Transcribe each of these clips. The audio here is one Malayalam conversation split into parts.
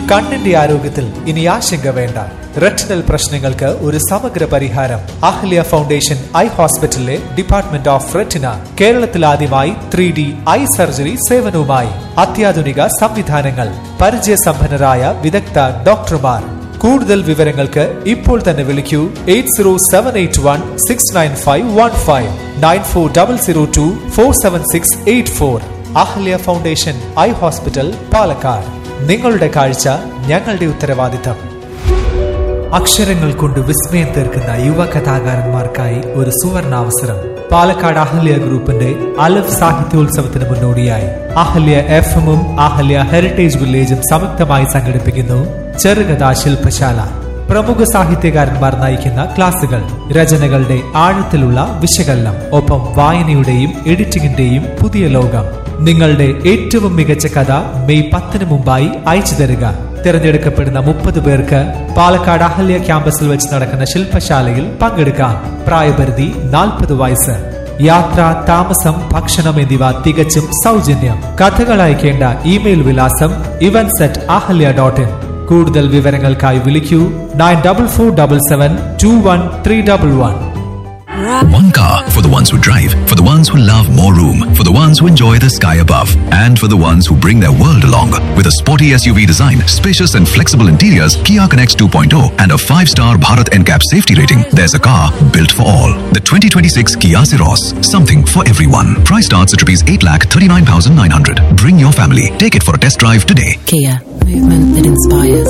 കണ്ണിന്റെ ആരോഗ്യത്തിൽ ഇനി ആശങ്ക വേണ്ട റെറ്റിനൽ പ്രശ്നങ്ങൾക്ക് ഒരു സമഗ്ര പരിഹാരം അഹ്ല്യ ഫൗണ്ടേഷൻ ഐ ഹോസ്പിറ്റലിലെ ഡിപ്പാർട്ട്മെന്റ് ഓഫ് റെറ്റിന കേരളത്തിൽ ആദ്യമായി ത്രീ ഡി ഐ സർജറി സേവനവുമായി അത്യാധുനിക സംവിധാനങ്ങൾ പരിചയസമ്പന്നരായ വിദഗ്ധ ഡോക്ടർമാർ കൂടുതൽ വിവരങ്ങൾക്ക് ഇപ്പോൾ തന്നെ വിളിക്കൂ eight zero seven eight one six nine five one five nine four double zero two four seven six eight four Ahalya foundation eye hospital Palakkad നിങ്ങളുടെ കാഴ്ച ഞങ്ങളുടെ ഉത്തരവാദിത്തം അക്ഷരങ്ങൾ കൊണ്ട് വിസ്മയം തീർക്കുന്ന യുവ കഥാകാരന്മാർക്കായി ഒരു സുവർണാവസരം പാലക്കാട് അഹല്യ ഗ്രൂപ്പിന്റെ അലഫ് സാഹിത്യോത്സവത്തിന് മുന്നോടിയായി അഹല്യ എഫ് എമ്മും അഹല്യ ഹെറിറ്റേജ് വില്ലേജും സംയുക്തമായി സംഘടിപ്പിക്കുന്നു ചെറുകഥാ ശില്പശാല പ്രമുഖ സാഹിത്യകാരന്മാർ നയിക്കുന്ന ക്ലാസുകൾ രചനകളുടെ ആഴത്തിലുള്ള വിശകലനം ഒപ്പം വായനയുടെയും എഡിറ്റിംഗിന്റെയും പുതിയ ലോകം നിങ്ങളുടെ ഏറ്റവും മികച്ച കഥ മെയ് പത്തിന് മുമ്പായി അയച്ചു തരിക തിരഞ്ഞെടുക്കപ്പെടുന്ന മുപ്പത് പേർക്ക് പാലക്കാട് അഹല്യ ക്യാമ്പസിൽ വെച്ച് നടക്കുന്ന ശില്പശാലയിൽ പങ്കെടുക്കാം പ്രായപരിധി നാൽപ്പത് വയസ്സ് യാത്ര താമസം ഭക്ഷണം എന്നിവ തികച്ചും സൗജന്യം കഥകൾ അയക്കേണ്ട ഇമെയിൽ വിലാസം events at Ahalya dot in കൂടുതൽ വിവരങ്ങൾക്കായി വിളിക്കൂ nine double four double seven two one three double one One car for the ones who drive, for the ones who love more room, for the ones who enjoy the sky above, and for the ones who bring their world along. With a sporty SUV design, spacious and flexible interiors, Kia Connects 2.0, and a 5-star Bharat NCAP safety rating, there's a car built for all. The 2026 Kia Ceros, something for everyone. Price starts at rupees 8,39,900. Bring your family. Take it for a test drive today. Kia, movement that inspires.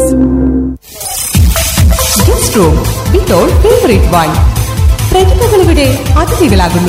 Guest room with all favourite wine പ്രതിഭകൾ ഇവിടെ അതിഥികളാകുന്നു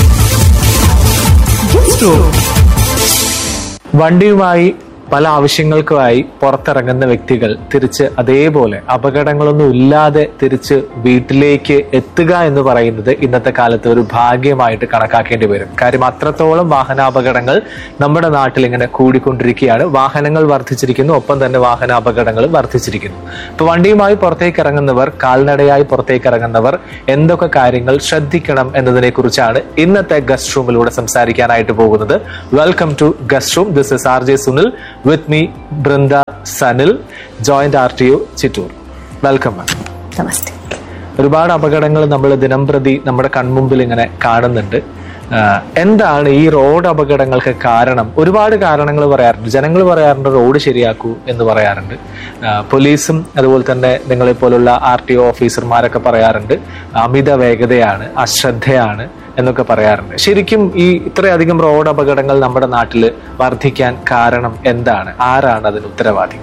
ഗസ്റ്റ് റൂം വണ്ടിയുമായി പല ആവശ്യങ്ങൾക്കുമായി പുറത്തിറങ്ങുന്ന വ്യക്തികൾ തിരിച്ച് അതേപോലെ അപകടങ്ങളൊന്നും ഇല്ലാതെ തിരിച്ച് വീട്ടിലേക്ക് എത്തുക എന്ന് പറയുന്നത് ഇന്നത്തെ കാലത്ത് ഒരു ഭാഗ്യമായിട്ട് കണക്കാക്കേണ്ടി വരും കാര്യം അത്രത്തോളം വാഹനാപകടങ്ങൾ നമ്മുടെ നാട്ടിൽ ഇങ്ങനെ കൂടിക്കൊണ്ടിരിക്കുകയാണ് വാഹനങ്ങൾ വർദ്ധിച്ചിരിക്കുന്നു ഒപ്പം തന്നെ വാഹനാപകടങ്ങൾ വർദ്ധിച്ചിരിക്കുന്നു ഇപ്പൊ വണ്ടിയുമായി പുറത്തേക്ക് ഇറങ്ങുന്നവർ കാൽനടയായി പുറത്തേക്ക് ഇറങ്ങുന്നവർ എന്തൊക്കെ കാര്യങ്ങൾ ശ്രദ്ധിക്കണം എന്നതിനെ കുറിച്ചാണ് ഇന്നത്തെ ഗസ്റ്റ് റൂമിലൂടെ സംസാരിക്കാനായിട്ട് പോകുന്നത് welcome to guest room this is R J Sunil with me Brinda Sanil joint R T O Chittur welcome ma'am നമസ്തേ ഒരുപാട് അപകടങ്ങൾ നമ്മൾ ദിനം പ്രതി നമ്മുടെ കൺമുമ്പിൽ ഇങ്ങനെ കാണുന്നുണ്ട് ആഹ് എന്താണ് ഈ റോഡ് അപകടങ്ങൾക്ക് കാരണം ഒരുപാട് കാരണങ്ങൾ പറയാറുണ്ട് ജനങ്ങൾ പറയാറുണ്ട് റോഡ് ശരിയാക്കൂ എന്ന് പറയാറുണ്ട് ആഹ് പോലീസും അതുപോലെ തന്നെ നിങ്ങളെ പോലുള്ള ആർ ടി ഒ ഓഫീസർമാരൊക്കെ പറയാറുണ്ട് അമിത വേഗതയാണ് അശ്രദ്ധയാണ് എന്നൊക്കെ പറയാറുണ്ട് ശരിക്കും ഈ ഇത്രയധികം റോഡ് അപകടങ്ങൾ നമ്മുടെ നാട്ടിൽ വർദ്ധിക്കാൻ കാരണം എന്താണ് ആരാണ് അതിന് ഉത്തരവാദി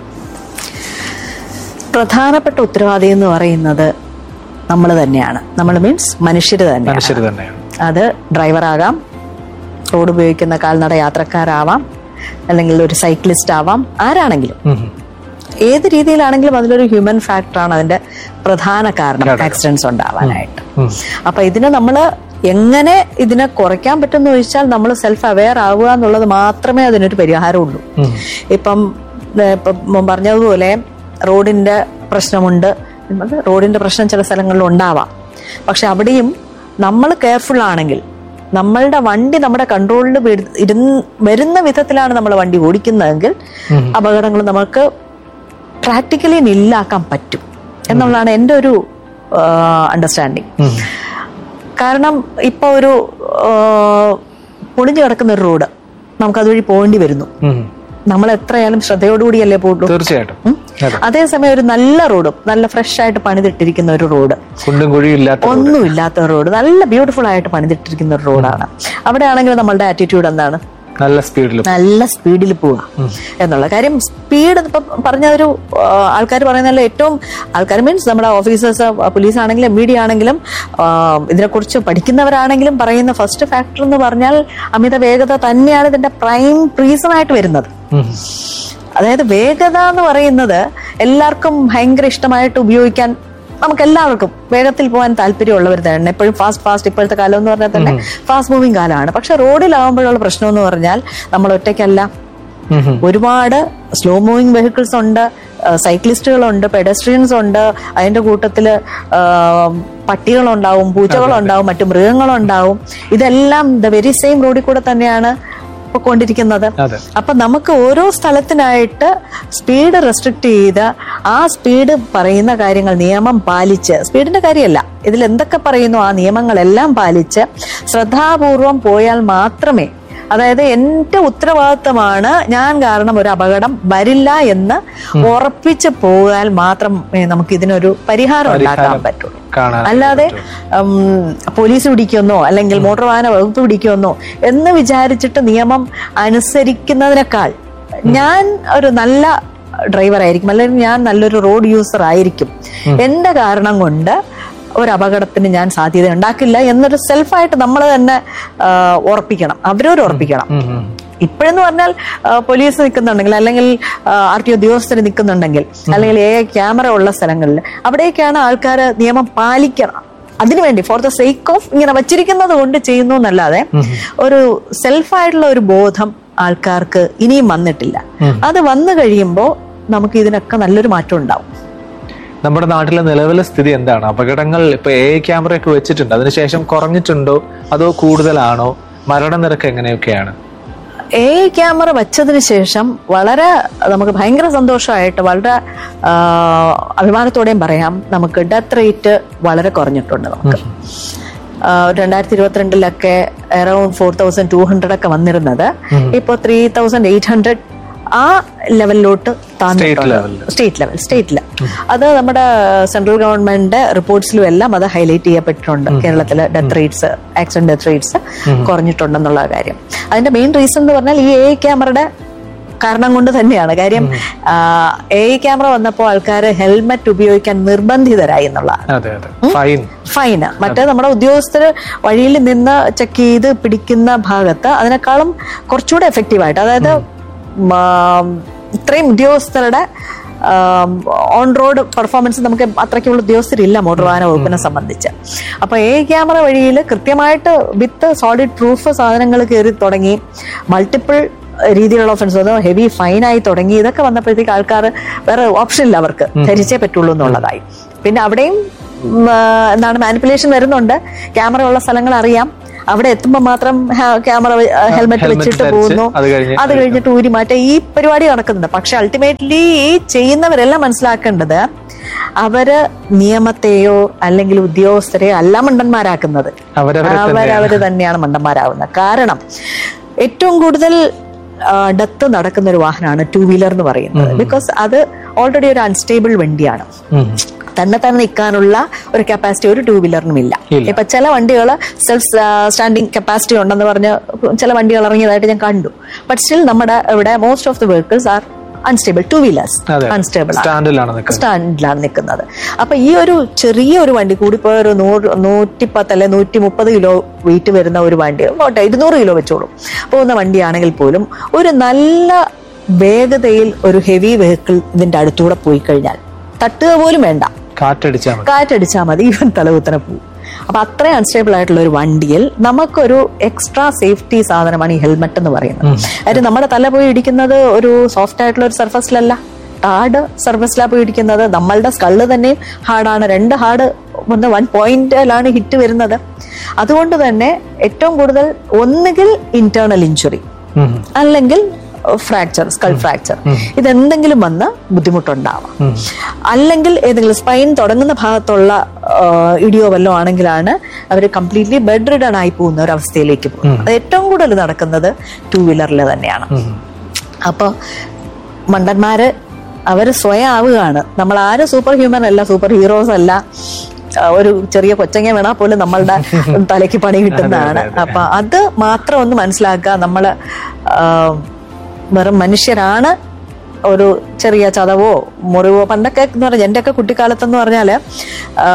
പ്രധാനപ്പെട്ട ഉത്തരവാദി എന്ന് പറയുന്നത് നമ്മൾ തന്നെയാണ് നമ്മൾ മീൻസ് മനുഷ്യർ തന്നെയാണ് മനുഷ്യർ തന്നെയാണ് അത് ഡ്രൈവറാകാം റോഡ് ഉപയോഗിക്കുന്ന കാൽനട യാത്രക്കാരാവാം അല്ലെങ്കിൽ ഒരു സൈക്ലിസ്റ്റ് ആവാം ആരാണെങ്കിലും ഉം. ഏത് രീതിയിലാണെങ്കിലും അതിലൊരു ഹ്യൂമൻ ഫാക്ടറാണ് അതിന്റെ പ്രധാന കാരണം ആക്സിഡൻസ് ഉണ്ടാവാനായിട്ട് ഉം. അപ്പൊ ഇതിനെ നമ്മൾ എങ്ങനെ ഇതിനെ കുറയ്ക്കാൻ പറ്റുമെന്ന് ചോദിച്ചാൽ നമ്മൾ സെൽഫ് അവെയർ ആവുക എന്നുള്ളത് മാത്രമേ അതിനൊരു പരിഹാരമുള്ളൂ ഉം. ഇപ്പം ഏ, ഇപ്പം പറഞ്ഞതുപോലെ റോഡിന്റെ പ്രശ്നമുണ്ട് എന്നത് റോഡിന്റെ പ്രശ്നം ചില സ്ഥലങ്ങളിൽ ഉണ്ടാവാം പക്ഷെ അവിടെയും നമ്മൾ കെയർഫുൾ ആണെങ്കിൽ നമ്മളുടെ വണ്ടി നമ്മുടെ കൺട്രോളിൽ വരുന്ന വിധത്തിലാണ് നമ്മൾ വണ്ടി ഓടിക്കുന്നതെങ്കിൽ അപകടങ്ങൾ നമുക്ക് പ്രാക്ടിക്കലി നില്ലാക്കാൻ പറ്റും എന്നുള്ളതാണ് എൻ്റെ ഒരു അണ്ടർസ്റ്റാൻഡിങ് ഉം. കാരണം ഇപ്പൊ ഒരു ആ, പൊളിഞ്ഞു കിടക്കുന്ന ഒരു റോഡ് നമുക്ക് അതുവഴി പോകേണ്ടി വരുന്നു ഉം. നമ്മൾ എത്രയായാലും ശ്രദ്ധയോടുകൂടിയല്ലേ പോകുള്ളൂ തീർച്ചയായിട്ടും ഉം? അതേസമയം ഒരു നല്ല റോഡ് നല്ല ഫ്രഷ് ആയിട്ട് പണിതിട്ടിരിക്കുന്ന ഒരു റോഡ് കുണ്ടും കുഴിയും ഇല്ലാത്ത road. ഒന്നുമില്ലാത്ത റോഡ് നല്ല ബ്യൂട്ടിഫുൾ ആയിട്ട് പണിതിട്ടിരിക്കുന്ന ഒരു റോഡാണ് അവിടെ ആണെങ്കിൽ നമ്മളുടെ ആറ്റിറ്റ്യൂഡ് എന്താണ് നല്ല സ്പീഡിൽ നല്ല സ്പീഡിൽ പോവുക എന്നുള്ള കാര്യം സ്പീഡ് ഇപ്പൊ പറഞ്ഞ ഒരു ആൾക്കാർ പറയുന്നതിൽ ഏറ്റവും ആൾക്കാർ മീൻസ് നമ്മുടെ ഓഫീസേഴ്സ് പോലീസ് ആണെങ്കിലും മീഡിയ ആണെങ്കിലും ആ, ഇതിനെക്കുറിച്ച് പഠിക്കുന്നവരാണെങ്കിലും പറയുന്ന ഫസ്റ്റ് ഫാക്ടർ എന്ന് പറഞ്ഞാൽ അമിത വേഗത തന്നെയാണ് ഇതിന്റെ പ്രൈം റീസൺ ആയിട്ട് വരുന്നത് അതായത് വേഗത എന്ന് പറയുന്നത് എല്ലാവർക്കും ഭയങ്കര ഇഷ്ടമായിട്ട് ഉപയോഗിക്കാൻ നമുക്ക് എല്ലാവർക്കും വേഗത്തിൽ പോകാൻ താല്പര്യമുള്ളവർ തന്നെ എപ്പോഴും ഫാസ്റ്റ് ഫാസ്റ്റ് ഇപ്പോഴത്തെ കാലം എന്ന് പറഞ്ഞാൽ തന്നെ ഫാസ്റ്റ് മൂവിങ് കാലമാണ് പക്ഷെ റോഡിലാവുമ്പോഴുള്ള പ്രശ്നം എന്ന് പറഞ്ഞാൽ നമ്മൾ ഒറ്റയ്ക്കല്ല ഒരുപാട് സ്ലോ മൂവിങ് വെഹിക്കിൾസ് ഉണ്ട് സൈക്ലിസ്റ്റുകളുണ്ട് പെഡസ്ട്രിയൻസ് ഉണ്ട് അതിന്റെ കൂട്ടത്തില് ആ, പട്ടികളുണ്ടാവും പൂച്ചകളുണ്ടാവും മറ്റു മൃഗങ്ങളുണ്ടാവും ഇതെല്ലാം ദ വെരി സെയിം റോഡിൽ കൂടെ തന്നെയാണ് പൊക്കോണ്ടിരിക്കുന്നത് അതെ. അപ്പൊ നമുക്ക് ഓരോ സ്ഥലത്തിനായിട്ട് സ്പീഡ് റെസ്ട്രിക്ട് ചെയ്ത് ആ സ്പീഡ് പറയുന്ന കാര്യങ്ങൾ നിയമം പാലിച്ച് സ്പീഡിന്റെ കാര്യമല്ല ഇതിൽ എന്തൊക്കെ പറയുന്നു ആ നിയമങ്ങളെല്ലാം പാലിച്ച് ശ്രദ്ധാപൂർവം പോയാൽ മാത്രമേ അതായത് എന്റെ ഉത്തരവാദിത്തമാണ് ഞാൻ കാരണം ഒരു അപകടം വരില്ല എന്ന് ഉറപ്പിച്ച് പോയാൽ മാത്രമേ നമുക്ക് ഇതിനൊരു പരിഹാരം ഉണ്ടാക്കാൻ പരിഹാരം പറ്റുള്ളൂ കാണാൻ അല്ലാതെ ഉം, പോലീസ് പിടിക്കുമെന്നോ അല്ലെങ്കിൽ മോട്ടോർ വാഹന വകുപ്പ് പിടിക്കുമെന്നോ എന്ന് വിചാരിച്ചിട്ട് നിയമം അനുസരിക്കുന്നതിനേക്കാൾ ഞാൻ ഒരു നല്ല ഡ്രൈവർ ആയിരിക്കും അല്ലെങ്കിൽ ഞാൻ നല്ലൊരു റോഡ് യൂസർ ആയിരിക്കും എന്റെ കാരണം കൊണ്ട് ഒരു അപകടത്തിന് ഞാൻ സാധ്യത ഉണ്ടാക്കില്ല എന്നൊരു സെൽഫായിട്ട് നമ്മൾ തന്നെ ആ, ഉറപ്പിക്കണം അവരവർ ഉറപ്പിക്കണം ഇപ്പോഴെന്ന് പറഞ്ഞാൽ ആ, പോലീസ് നിൽക്കുന്നുണ്ടെങ്കിൽ അല്ലെങ്കിൽ ആർ ടി ഉദ്യോഗസ്ഥർ നിൽക്കുന്നുണ്ടെങ്കിൽ അല്ലെങ്കിൽ ഏ ക്യാമറ ഉള്ള സ്ഥലങ്ങളിൽ അവിടേക്കാണ് ആൾക്കാർ നിയമം പാലിക്കണം അതിനുവേണ്ടി ഫോർ ദ സേക്ക് ഓഫ് ഇങ്ങനെ വച്ചിരിക്കുന്നത് കൊണ്ട് ചെയ്യുന്നു എന്നല്ലാതെ ഒരു സെൽഫായിട്ടുള്ള ഒരു ബോധം ആൾക്കാർക്ക് ഇനിയും വന്നിട്ടില്ല അത് വന്നു കഴിയുമ്പോൾ നമുക്ക് ഇതിനൊക്കെ നല്ലൊരു മാറ്റം ഉണ്ടാവും നമ്മുടെ നാട്ടിലെ നിലവിലെ സ്ഥിതി എന്താണ് അപകടങ്ങൾ ഇപ്പൊ എ ക്യാമറ ഒക്കെ വെച്ചിട്ടുണ്ട് അതിനുശേഷം കുറഞ്ഞിട്ടുണ്ടോ അതോ കൂടുതലാണോ മരണനിരക്ക് എങ്ങനെയൊക്കെയാണ് എ ക്യാമറ വെച്ചതിന് ശേഷം വളരെ നമുക്ക് ഭയങ്കര സന്തോഷമായിട്ട് വളരെ ആ, അഭിമാനത്തോടെയും പറയാം നമുക്ക് ഡെത്ത് റേറ്റ് വളരെ കുറഞ്ഞിട്ടുണ്ട് നമുക്ക് ആ, രണ്ടായിരത്തി ഇരുപത്തിരണ്ടിലൊക്കെ around four thousand two hundred ഒക്കെ വന്നിരുന്നത് ഇപ്പോൾ ത്രീ തൗസൻഡ് എയ്റ്റ് ഹൺഡ്രഡ് ആ ലെവലിലോട്ട് level. State level state level അത് നമ്മുടെ സെൻട്രൽ ഗവൺമെന്റ് റിപ്പോർട്ട്സിലും എല്ലാം അത് ഹൈലൈറ്റ് ചെയ്യപ്പെട്ടിട്ടുണ്ട് കേരളത്തിലെ death rates accident death rates കുറഞ്ഞിട്ടുണ്ടെന്നുള്ള കാര്യം അതിന്റെ മെയിൻ റീസൺ എന്ന് പറഞ്ഞാൽ ഈ എ ക്യാമറയുടെ കാരണം കൊണ്ട് തന്നെയാണ് കാര്യം എ ക്യാമറ വന്നപ്പോൾ ആൾക്കാർ ഹെൽമെറ്റ് ഉപയോഗിക്കാൻ നിർബന്ധിതരായി എന്നുള്ളതാണ് അതെ അതെ ഫൈൻ ഫൈന് മറ്റേ നമ്മുടെ ഉദ്യോഗസ്ഥർ വഴിയിൽ നിന്ന് ചെക്ക് ചെയ്ത് പിടിക്കുന്ന ഭാഗത്ത് അതിനേക്കാളും കുറച്ചുകൂടെ എഫക്റ്റീവായിട്ട് അതായത് മാം, ഇത്രയും ഉദ്യോഗസ്ഥരുടെ ഓൺ റോഡ് പെർഫോമൻസ് നമുക്ക് അത്രയ്ക്കുള്ള ഉദ്യോഗസ്ഥരില്ല മോട്ടോർ വാഹന വകുപ്പിനെ സംബന്ധിച്ച് അപ്പൊ എ ക്യാമറ വഴിയിൽ കൃത്യമായിട്ട് വിത്ത് സോളിഡ് പ്രൂഫ് സാധനങ്ങൾ കയറി തുടങ്ങി മൾട്ടിപ്പിൾ രീതിയിലുള്ള ഒഫൻസ് അതോ ഹെവി ഫൈനായി തുടങ്ങി ഇതൊക്കെ വന്നപ്പോഴത്തേക്ക് ആൾക്കാർ വേറെ ഓപ്ഷൻ ഇല്ല അവർക്ക് ധരിച്ചേ പറ്റുള്ളൂ എന്നുള്ളതായി പിന്നെ അവിടെയും ഉം, ആ, എന്താണ് മാനിപ്പുലേഷൻ വരുന്നുണ്ട് ക്യാമറ ഉള്ള സ്ഥലങ്ങൾ അറിയാം അവിടെ എത്തുമ്പോൾ മാത്രം ക്യാമറ ഹെൽമെറ്റ് Helmet വെച്ചിട്ട് ധരിച്ച് പോകുന്നു അത് കഴിഞ്ഞ് അത് കഴിഞ്ഞിട്ട് ഊരി മാറ്റുക ഈ പരിപാടി നടക്കുന്നുണ്ട് പക്ഷെ അൾട്ടിമേറ്റ്ലി ഈ ചെയ്യുന്നവരെല്ലാം മനസ്സിലാക്കേണ്ടത് അവര് നിയമത്തെയോ അല്ലെങ്കിൽ ഉദ്യോഗസ്ഥരെയോ അല്ല മണ്ടന്മാരാക്കുന്നത് അവരവരെ തന്നെയാണ്. അവരവര് തന്നെയാണ് മണ്ടന്മാരാവുന്നത് കാരണം ഏറ്റവും കൂടുതൽ ഡെത്ത് നടക്കുന്ന ഒരു വാഹനമാണ് ടൂ വീലർ എന്ന് പറയുന്നത് ബിക്കോസ് അത് ഓൾറെഡി ഒരു അൺസ്റ്റേബിൾ വണ്ടിയാണ് തന്നെ തന്നെ നിൽക്കാനുള്ള ഒരു കപ്പാസിറ്റി ഒരു ടൂ വീലറിനും ഇല്ല ഇല്ല. ഇപ്പൊ ചില വണ്ടികൾ സെൽഫ് സ്റ്റാൻഡിങ് കപ്പാസിറ്റി ഉണ്ടെന്ന് പറഞ്ഞ് ചില വണ്ടികൾ ഇറങ്ങിയതായിട്ട് ഞാൻ കണ്ടു ബട്ട് സ്റ്റിൽ നമ്മുടെ ഇവിടെ most of the vehicles are unstable two wheelers അതെ അൺസ്റ്റേബിൾ ആണ് സ്റ്റാൻഡിലാണ് നിൽക്കുന്നത് സ്റ്റാൻഡിലാണ് നിൽക്കുന്നത് അപ്പൊ ഈ ഒരു ചെറിയ ഒരു വണ്ടി കൂടിപ്പോയ ഒരു നൂറ് നൂറ്റിപ്പത്ത് അല്ലെ നൂറ്റി മുപ്പത് കിലോ വെയിറ്റ് വരുന്ന ഒരു വണ്ടി പോട്ടെ ഇരുന്നൂറ് കിലോ വെച്ചോളൂ പോകുന്ന വണ്ടിയാണെങ്കിൽ പോലും ഒരു നല്ല വേഗതയിൽ ഒരു ഹെവി വെഹിക്കിൾ ഇതിന്റെ അടുത്തൂടെ പോയി കഴിഞ്ഞാൽ തട്ടുക പോലും വേണ്ട കാറ്റടിച്ചാൽ മതി കാറ്റടിച്ചാൽ മതി ഇവൻ തലകുത്തനെ പോകും അപ്പൊ അത്രയും അൺസ്റ്റേബിൾ ആയിട്ടുള്ള ഒരു വണ്ടിയിൽ നമുക്കൊരു എക്സ്ട്രാ സേഫ്റ്റി സാധനമാണ് ഈ ഹെൽമെറ്റ് എന്ന് പറയുന്നത് അതായത് നമ്മുടെ തല പോയി ഇടിക്കുന്നത് ഒരു സോഫ്റ്റ് ആയിട്ടുള്ള ഒരു സർഫസിലല്ല ഹാർഡ് സർഫസിലാണ് പോയി ഇടിക്കുന്നത് നമ്മളുടെ സ്കള്ള് തന്നെ ഹാർഡാണ് രണ്ട് ഹാർഡ് വന്ന് വൺ പോയിന്റിലാണ് ഹിറ്റ് വരുന്നത് അതുകൊണ്ട് തന്നെ ഏറ്റവും കൂടുതൽ ഒന്നുകിൽ ഇന്റേണൽ ഇഞ്ചുറി ഉം. അല്ലെങ്കിൽ ഫ്രാക്ചർ സ്കൾ ഫ്രാക്ചർ ഇതെന്തെങ്കിലും വന്ന് ബുദ്ധിമുട്ടുണ്ടാവാം അല്ലെങ്കിൽ ഏതെങ്കിലും സ്പൈൻ തുടങ്ങുന്ന ഭാഗത്തുള്ള ആ, ഇടിയോ വല്ലോ ആണെങ്കിലാണ് അവർ കംപ്ലീറ്റ്ലി ബെഡ് റിഡൺ ആയി പോകുന്ന ഒരു അവസ്ഥയിലേക്ക് പോകും അത് ഏറ്റവും കൂടുതൽ നടക്കുന്നത് ടൂ വീലറിൽ തന്നെയാണ് അപ്പൊ മണ്ടന്മാര് അവര് സ്വയം ആവുകയാണ് നമ്മൾ ആരും സൂപ്പർ ഹ്യൂമൻ അല്ല സൂപ്പർ ഹീറോസ് അല്ല ആ, ഒരു ചെറിയ കൊച്ചങ്ങ വീണാൽ പോലും നമ്മളുടെ തലയ്ക്ക് പണി കിട്ടുന്നതാണ് അപ്പൊ അത് മാത്രം ഒന്ന് മനസ്സിലാക്കുക നമ്മള് ആ, വെറും മനുഷ്യരാണ് ഒരു ചെറിയ ചതവോ മുറിവോ പണ്ടൊക്കെ എന്ന് പറഞ്ഞാൽ എന്റെയൊക്കെ കുട്ടിക്കാലത്തെന്ന് പറഞ്ഞാല് ആ,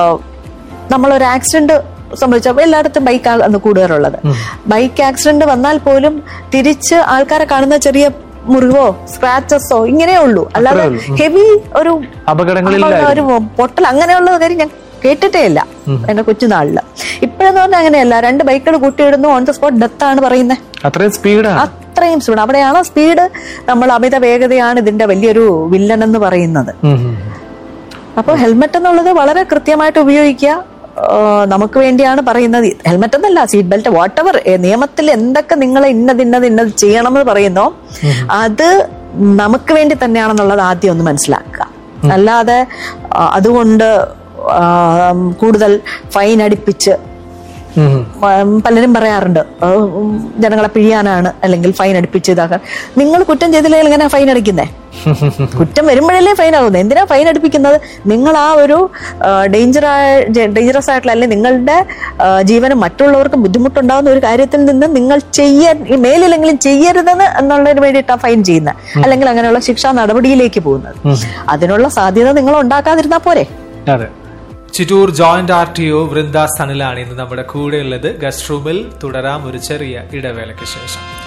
നമ്മളൊരു ആക്സിഡന്റ് സംഭവിച്ചപ്പോൾ എല്ലായിടത്തും ബൈക്ക് അന്ന് കൂടുതലുള്ളത് ബൈക്ക് ആക്സിഡന്റ് വന്നാൽ പോലും തിരിച്ച് ആൾക്കാരെ കാണുന്ന ചെറിയ മുറിവോ സ്ക്രാച്ചസോ ഇങ്ങനെയേ ഉള്ളൂ അല്ലാതെ ഹെവി ഒരു അപകടങ്ങളില്ലായിരുന്നു. ഒരു പൊട്ടൽ അങ്ങനെയുള്ള കാര്യം ഞാൻ കേട്ടിട്ടേ ഇല്ല എന്റെ കൊച്ചുനാളില് ഇപ്പോഴെന്ന് പറഞ്ഞാൽ അങ്ങനെയല്ല രണ്ട് ബൈക്കുകൾ കൂട്ടിയിടുന്നു ഓൺ ദ സ്പോട്ട് ഡെത്ത് ആണ് പറയുന്നത് അത്രയും സ്പീഡാണ് അത്രയും സ്പീഡ് അവിടെയാണ് സ്പീഡ് നമ്മൾ അമിത വേഗതയാണ് ഇതിന്റെ വലിയൊരു വില്ലൻ എന്ന് പറയുന്നത് അപ്പോൾ ഹെൽമെറ്റ് എന്നുള്ളത് വളരെ കൃത്യമായിട്ട് ഉപയോഗിക്കുക ആ, നമുക്ക് വേണ്ടിയാണ് പറയുന്നത് ഹെൽമെറ്റ് എന്നല്ല സീറ്റ് ബെൽറ്റ് വാട്ട് എവർ നിയമത്തിൽ എന്തൊക്കെ നിങ്ങൾ ഇന്നത് ഇന്നത് ഇന്നത് ചെയ്യണമെന്ന് പറയുന്നോ അത് നമുക്ക് വേണ്ടി തന്നെയാണെന്നുള്ളത് ആദ്യം ഒന്ന് മനസ്സിലാക്കുക അല്ലാതെ ആ, അതുകൊണ്ട് ആ, കൂടുതൽ ഫൈൻ അടിപ്പിച്ച് ഉം. ഉം, പലരും പറയാറുണ്ട് ആ, ഉം, ജനങ്ങളെ പിഴിയാനാണ് അല്ലെങ്കിൽ ഫൈൻ അടിപ്പിച്ച് ഇതാക്കാൻ നിങ്ങൾ കുറ്റം ചെയ്തില്ലെങ്കിൽ എങ്ങനെ ഫൈൻ അടിക്കുന്നേ കുറ്റം വരുമ്പോഴല്ലേ ഫൈൻ ആകുന്നത് എന്തിനാ ഫൈൻ അടിപ്പിക്കുന്നത് നിങ്ങൾ ആ ഒരു ഡേഞ്ചർ ഡേഞ്ചറസ് ആയിട്ടുള്ള അല്ലെങ്കിൽ നിങ്ങളുടെ ആ, ജീവനും മറ്റുള്ളവർക്കും ബുദ്ധിമുട്ടുണ്ടാകുന്ന ഒരു കാര്യത്തിൽ നിന്ന് നിങ്ങൾ ചെയ്യാൻ ഈ മേലിലെങ്കിലും ചെയ്യരുതെന്ന് എന്നുള്ളതിന് വേണ്ടിയിട്ടാണ് ഫൈൻ ചെയ്യുന്നത് അല്ലെങ്കിൽ അങ്ങനെയുള്ള ശിക്ഷാ നടപടിയിലേക്ക് പോകുന്നത് അതിനുള്ള സാധ്യത നിങ്ങൾ ഉണ്ടാക്കാതിരുന്നാ പോരെ അതെ Chittur joint R T O Vrinda സനിലാണ് ഇന്ന് നമ്മുടെ കൂടെയുള്ളത് ഗസ്റ്റ് റൂമിൽ തുടരാം ഒരു ചെറിയ ഇടവേളയ്ക്ക് ശേഷം